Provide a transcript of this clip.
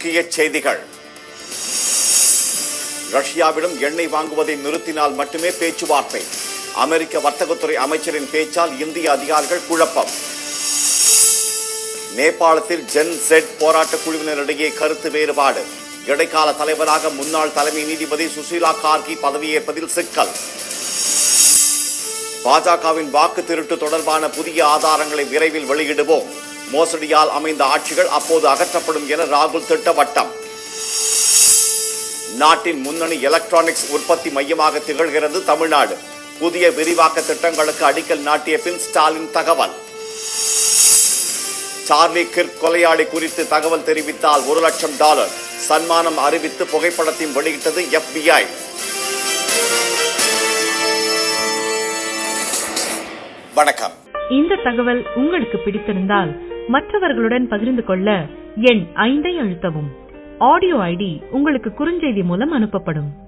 முக்கிய செய்திகள் ரஷ்யாவிடம் எண்ணெய் வாங்குவதை நிறுத்தினால் மட்டுமே பேச்சுவார்த்தை அமெரிக்க வர்த்தகத்துறை அமைச்சரின் பேச்சால் இந்திய அதிகாரிகள் குழப்பம் நேபாளத்தில் ஜென் செட் போராட்ட குழுவினரிடையே கருத்து வேறுபாடு இடைக்கால தலைவராக முன்னாள் தலைமை நீதிபதி சுசீலா கார்கி பதவியேற்பதில் சிக்கல் பாஜகவின் வாக்கு திருட்டு தொடர்பான புதிய ஆதாரங்களை விரைவில் வெளியிடுவோம் மோசடியால் அமைந்த ஆட்சிகள் அப்போது அகற்றப்படும் என ராகுல் திட்டவட்டம் நாட்டின் முன்னணி எலக்ட்ரானிக்ஸ் உற்பத்தி மையமாக திகழ்கிறது தமிழ்நாடு புதிய விரிவாக்க திட்டங்களுக்கு அடிக்கல் நாட்டிய பின் ஸ்டாலின் தகவல் சார்லி கிர்க் கொலையாளி குறித்து தகவல் தெரிவித்தால் ஒரு லட்சம் டாலர் சன்மானம் அறிவித்து புகைப்படத்தையும் வெளியிட்டது FBI வணக்கம் இந்த தகவல் உங்களுக்கு பிடித்திருந்தால் மற்றவர்களுடன் பகிர்ந்து கொள்ள எண் ஐந்தை அழுத்தவும் ஆடியோ ஐடி உங்களுக்கு குறுஞ்செய்தி மூலம் அனுப்பப்படும்